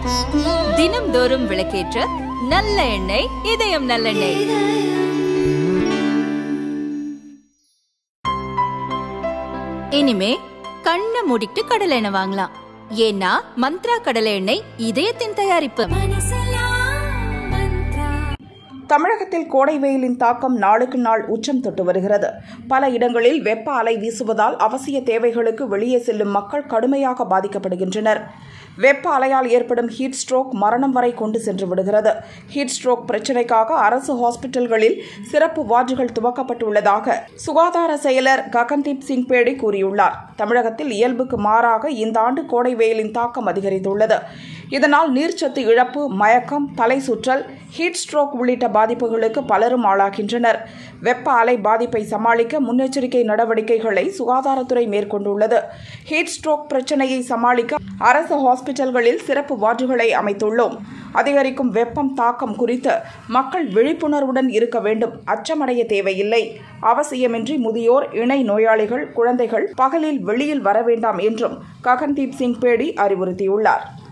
தினம்தோறும் விளக்கேற்ற நல்ல எண்ணெய் இதயம் நல்லெண்ணெய் இனிமே கண்ணை மூடிட்டு கடலை எண்ணெய் வாங்கலாம் ஏன்னா மந்த்ரா கடலை எண்ணெய் இதயத்தின் தயாரிப்பு தமிழகத்தில் கோடை வெயிலின் தாக்கம் நாளுக்கு நாள் உச்சம் தொட்டு வருகிறது பல இடங்களில் வெப்ப அலை வீசுவதால் அவசிய தேவைகளுக்கு வெளியே செல்லும் மக்கள் கடுமையாக பாதிக்கப்படுகின்றனர் வெப்ப அலையால் ஏற்படும் ஹீட் ஸ்ட்ரோக் மரணம் வரை கொண்டு சென்று விடுகிறது ஹீட் ஸ்ட்ரோக் பிரச்சினைக்காக அரசு ஹாஸ்பிட்டல்களில் சிறப்பு வார்டுகள் துவக்கப்பட்டுள்ளதாக சுகாதார செயலர் ககன்தீப் சிங் பேடி கூறியுள்ளார் தமிழகத்தில் இயல்புக்கு மாறாக இந்த ஆண்டு கோடை வெயிலின் தாக்கம் அதிகரித்துள்ளது இதனால் நீர்ச்சத்து இழப்பு மயக்கம் தலை சுற்றல் ஹீட் ஸ்ட்ரோக் உள்ளிட்ட பாதிப்புகளுக்கு பலரும் ஆளாகின்றனர் வெப்ப அலை பாதிப்பை சமாளிக்க முன்னெச்சரிக்கை நடவடிக்கைகளை சுகாதாரத்துறை மேற்கொண்டுள்ளது ஹீட் ஸ்ட்ரோக் பிரச்சனையை சமாளிக்க அரசு ஹாஸ்பிட்டல்களில் சிறப்பு வார்டுகளை அமைத்துள்ளோம் அதிகரிக்கும் வெப்பம் தாக்கம் குறித்து மக்கள் விழிப்புணர்வுடன் இருக்க வேண்டும் அச்சமடைய தேவையில்லை அவசியமின்றி முதியோர் இணை நோயாளிகள் குழந்தைகள் பகலில் வெளியில் வர வேண்டாம் என்றும் ககன்தீப் சிங் பேடி அறிவுறுத்தியுள்ளார்